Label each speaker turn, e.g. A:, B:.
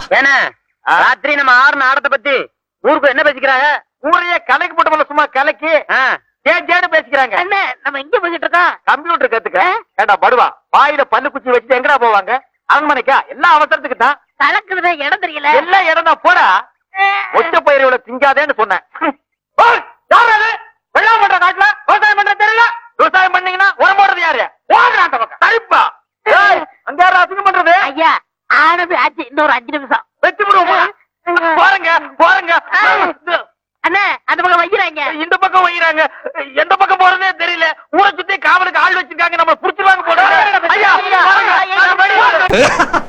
A: ஏன்னா ராத்திரி நம்ம ஆறு ஆடத்தை பத்தி ஊருக்கு என்ன பேசிக்கிறாங்க
B: ஊரையே கலைக்கு போட்டு சும்மா கலைக்கு
A: ஆ,
B: ஜேன் ஜேன்னு பேசிக்கிறாங்க
A: என்ன நம்ம எங்க பேசிட்டு இருக்கோம்
B: கம்ப்யூட்டர் கத்துக்க ஏண்டா படுவா வாயில பல்லு குச்சி வச்சுட்டு எங்கடா போவாங்க அரண்மனைக்கா எல்லா அவசரத்துக்கு தான்
A: கலக்குறத இடம் தெரியல
B: எல்லா இடம் தான் போடா ஒச்ச பயிரோட திங்காதேன்னு சொன்னேன் ஓய், யார் அது? வெள்ளாமை பண்ற காட்டுல விவசாயம் பண்ற தெரியல விவசாயம் பண்ணீங்கன்னா உரம் போடுறது யாரு போடுறா அந்த பக்கம் சரிப்பா ஏய், அங்க யாரும் அசிங்கம் பண்றது
A: ஐயா ஆனது ஆச்சு இன்னொரு அஞ்சு நிமிஷம்
B: வெட்டி விடுவோம் போறங்க போறங்க
A: அண்ணா அந்த பக்கம் வைக்கிறாங்க
B: இந்த பக்கம் வைக்கிறாங்க எந்த பக்கம் போறதே தெரியல ஊரை சுத்தி காவலுக்கு ஆள் வச்சிருக்காங்க நம்ம புடிச்சிருவாங்க போல ஐயா
A: ஐயா, ஐயா, ஐயா.
B: போறங்க.